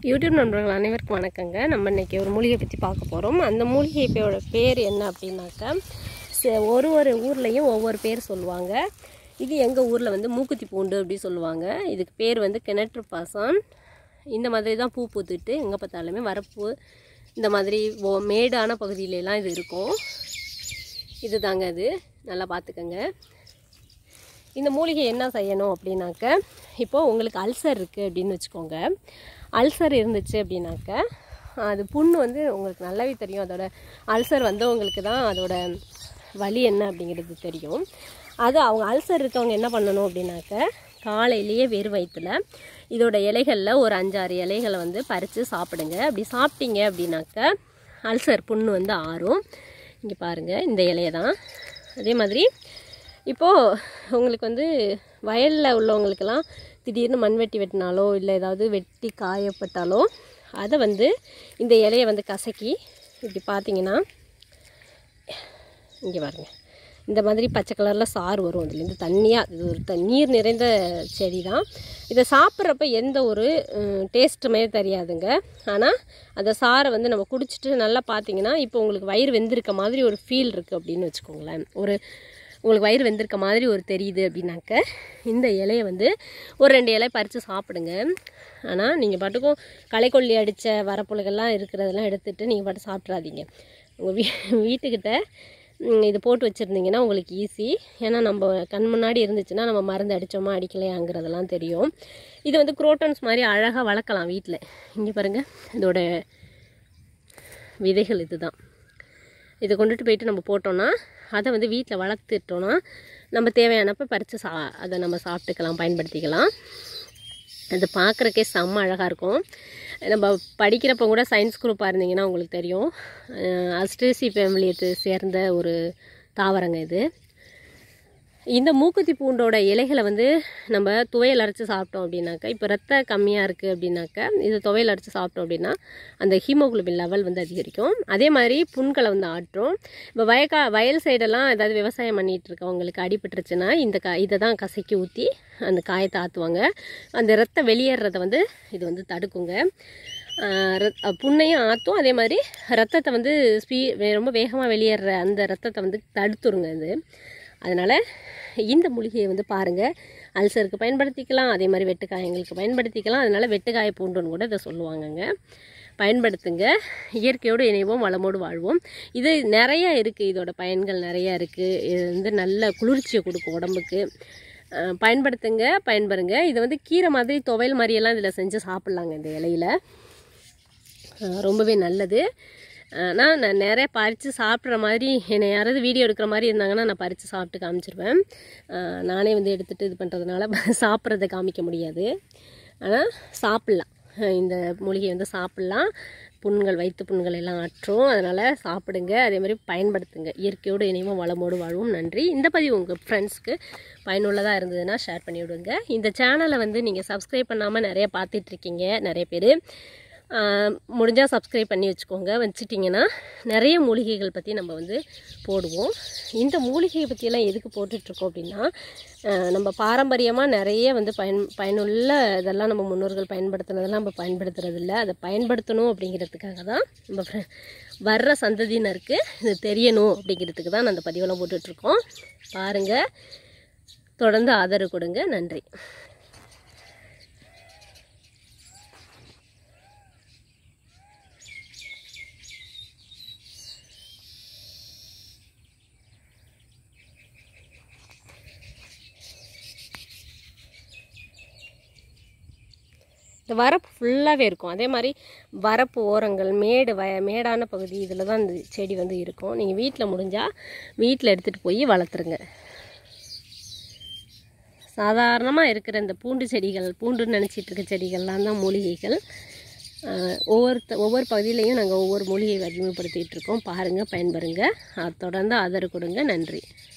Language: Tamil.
யூடியூப் நண்பர்கள் அனைவருக்கும் வணக்கங்க நம்ம இன்னைக்கு ஒரு மூலிகை பற்றி பார்க்க போகிறோம் அந்த மூலிகையோட பேர் என்ன அப்படின்னாக்கா ச- ஒரு ஒரு ஊர்லேயும் ஒவ்வொரு பேர் சொல்லுவாங்க இது எங்கள் ஊரில் வந்து மூக்குத்தி பூண்டு அப்படி சொல்லுவாங்க இதுக்கு பேர் வந்து கிணற்று பாசான் இந்த மாதிரி தான் பூ பூத்துட்டு எங்கே பார்த்தாலுமே வரப்பு இந்த மாதிரி ஓ மேடான பகுதியிலலாம் இது இருக்கும் இது தாங்க அது நல்லா பார்த்துக்கங்க இந்த மூலிகை என்ன செய்யணும் அப்படின்னாக்க இப்போது உங்களுக்கு அல்சர் இருக்குது அப்படின்னு வச்சுக்கோங்க அல்சர் இருந்துச்சு அப்படின்னாக்க அது புண்ணு வந்து உங்களுக்கு நல்லாவே தெரியும் அதோட அல்சர் வந்தவங்களுக்கு தான் அதோட வலி என்ன அப்படிங்கிறது தெரியும் அது அவங்க அல்சர் இருக்கவங்க என்ன பண்ணணும் அப்படின்னாக்க காலையிலேயே வெறும் வயிற்றுல இதோட இலைகளில் ஒரு அஞ்சாறு இலைகளை வந்து பறித்து சாப்பிடுங்க அப்படி சாப்பிட்டீங்க அப்படின்னாக்க அல்சர் புண்ணு வந்து ஆறும் இங்கே பாருங்கள் இந்த இலையை தான் அதே மாதிரி இப்போது உங்களுக்கு வந்து வயலில் உள்ளவங்களுக்கெல்லாம் திடீர்னு மண்வெட்டி வெட்டினாலோ இல்லை ஏதாவது வெட்டி காயப்பட்டாலோ அதை வந்து இந்த இலையை வந்து கசக்கி இப்படி பார்த்தீங்கன்னா இங்கே பாருங்க இந்த மாதிரி பச்சை கலரில் சாறு வரும் அதுலேருந்து தண்ணியாக இது ஒரு த- நீர் நிறைந்த செடி தான் இதை சாப்பிட்றப்ப எந்த ஒரு டேஸ்ட்டுமே தெரியாதுங்க ஆனால் அந்த சாறை வந்து நம்ம குடிச்சிட்டு நல்லா பார்த்தீங்கன்னா இப்போ உங்களுக்கு வயிறு வெந்திருக்க மாதிரி ஒரு ஃபீல் இருக்குது அப்படின்னு வச்சுக்கோங்களேன் ஒரு உங்களுக்கு வயிறு வெந்திருக்க மாதிரி ஒரு தெரியுது அப்படின்னாக்க இந்த இலையை வந்து ஒரு ரெண்டு இலை பறித்து சாப்பிடுங்க ஆனால் நீங்கள் பாட்டுக்கும் களைக்கொல்லி அடித்த வரப்புலகெல்லாம் இருக்கிறதெல்லாம் எடுத்துகிட்டு நீங்கள் பாட்டு சாப்பிட்றாதீங்க உங்கள் வீ வீட்டுக்கிட்ட ம், இது போட்டு வச்சுருந்தீங்கன்னா உங்களுக்கு ஈஸி ஏன்னா நம்ம கண் முன்னாடி இருந்துச்சுன்னா நம்ம மருந்து அடித்தோமா அடிக்கலையாங்கிறதெல்லாம் தெரியும் இது வந்து குரோட்டன்ஸ் மாதிரி அழகாக வளர்க்கலாம் வீட்டில் இங்கே பாருங்கள் இதோட விதைகள் இதுதான் இதை கொண்டுட்டு போயிட்டு நம்ம போட்டோம்னா அதை வந்து வீட்டில் வளர்த்துட்டோன்னா நம்ம தேவையானப்போ பறித்து சா அதை நம்ம சாப்பிட்டுக்கலாம் பயன்படுத்திக்கலாம் அது பார்க்குறக்கே செம்ம அழகாக இருக்கும் நம்ம படிக்கிறப்ப கூட சயின்ஸ் குரூப்பாக இருந்தீங்கன்னா உங்களுக்கு தெரியும் அஸ்ட்ரேசி ஃபேமிலியை சேர்ந்த ஒரு தாவரங்க இது இந்த மூக்குத்தி பூண்டோட இலைகளை வந்து நம்ம துவையல் அரைச்சி சாப்பிட்டோம் அப்படின்னாக்கா இப்போ ரத்த கம்மியாக இருக்குது அப்படின்னாக்கா இது துவையல் அரைச்சி சாப்பிட்டோம் அப்படின்னா அந்த ஹீமோகுளோபின் லெவல் வந்து அதிகரிக்கும் அதே மாதிரி புண்களை வந்து ஆற்றும் இப்போ வயக்கா வயல் சைடெல்லாம் ஏதாவது விவசாயம் பண்ணிகிட்டு இருக்கவங்களுக்கு அடிபட்டுருச்சுன்னா இந்த கா இதை தான் கசக்கி ஊற்றி அந்த காயத்தை ஆற்றுவாங்க அந்த ரத்தம் வெளியேறதை வந்து இது வந்து தடுக்குங்க ஆஹ் ரத்- அஹ் புண்ணையும் ஆற்றும் அதே மாதிரி ரத்தத்தை வந்து ஸ்பீ வே- ரொம்ப வேகமாக வெளியேற அந்த ரத்தத்தை வந்து தடுத்துருங்க இது அதனால் இந்த மூலிகையை வந்து பாருங்கள் அல்சருக்கு பயன்படுத்திக்கலாம் அதே மாதிரி வெட்டுக்காயங்களுக்கு பயன்படுத்திக்கலாம் அதனால் வெட்டுக்காய பூண்டுன்னு கூட இதை சொல்லுவாங்கங்க பயன்படுத்துங்க இயற்கையோடு இணைவோம் வளமோடு வாழ்வோம் இது நிறைய இருக்குது இதோட பயன்கள் நிறையா இருக்குது இது வந்து நல்ல குளிர்ச்சியை கொடுக்கும் உடம்புக்கு அஹ் பயன்படுத்துங்க பயன்பெறுங்க இது வந்து கீரை மாதிரி துவையல் மாதிரியெல்லாம் இதில் செஞ்சு சாப்பிட்லாங்க இந்த இலையில அஹ் ரொம்பவே நல்லது ஆனால் நான் நிறைய பறித்து சாப்பிட்ற மாதிரி என்னை யாராவது வீடியோ எடுக்கிற மாதிரி இருந்தாங்கன்னா நான் பறித்து சாப்பிட்டு காமிச்சிருவேன் அஹ் நானே வந்து எடுத்துகிட்டு இது பண்ணுறதுனால சாப்பிட்றத காமிக்க முடியாது ஆனால் சாப்பிட்லாம் அஹ் இந்த மூலிகை வந்து சாப்பிட்லாம் புண்கள் வயிற்று புண்கள் எல்லாம் ஆற்றும் அதனால் சாப்பிடுங்க அதே மாதிரி பயன்படுத்துங்க இயற்கையோடு இணைவும் வளமோடு வாழ்வோம் நன்றி இந்த பதிவு உங்கள் ஃப்ரெண்ட்ஸ்க்கு பயனுள்ளதாக இருந்ததுன்னா ஷேர் பண்ணி விடுங்க இந்த சேனலை வந்து நீங்கள் சப்ஸ்கிரைப் பண்ணாமல் நிறைய பார்த்துட்ருக்கீங்க நிறைய பேர் முடிஞ்சால் சப்ஸ்கிரைப் பண்ணி வச்சுக்கோங்க வச்சுட்டிங்கன்னா நிறைய மூலிகைகள் பற்றி நம்ம வந்து போடுவோம் இந்த மூலிகையை பற்றியெல்லாம் எதுக்கு போட்டுட்ருக்கோம் அப்படின்னா ஆஹ் நம்ம பாரம்பரியமாக நிறைய வந்து பயன் பயனுள்ள இதெல்லாம் நம்ம முன்னோர்கள் பயன்படுத்தினதெல்லாம் நம்ம பயன்படுத்துறதில்ல அதை பயன்படுத்தணும் அப்படிங்கிறதுக்காக தான் நம்ம fr- வர்ற சந்ததியினருக்கு இது தெரியணும் அப்படிங்கிறதுக்கு தான் நான் அந்த பதிவெல்லாம் போட்டுட்ருக்கோம் பாருங்கள் தொடர்ந்து ஆதரவு கொடுங்க நன்றி இந்த வரப்பு ஃபுல்லாகவே இருக்கும் அதே மாதிரி வரப்பு ஓரங்கள் மேடு வய மேடான பகுதி இதில் தான் இந்த செடி வந்து இருக்கும் நீங்கள் வீட்டில் முடிஞ்சால் வீட்டில் எடுத்துகிட்டு போய் வளர்த்துருங்க சாதாரணமாக இருக்கிற இந்த பூண்டு செடிகள் பூண்டுன்னு நினச்சிட்டு இருக்க செடிகள்லாம் தான் மூலிகைகள் ஆஹ் ஒவ்வொருத்த ஒவ்வொரு பகுதியிலையும் நாங்கள் ஒவ்வொரு மூலிகை அறிமுகப்படுத்திகிட்டு இருக்கோம் பாருங்கள் பயன்பெறுங்க அஹ் தொடர்ந்து ஆதரவு கொடுங்க நன்றி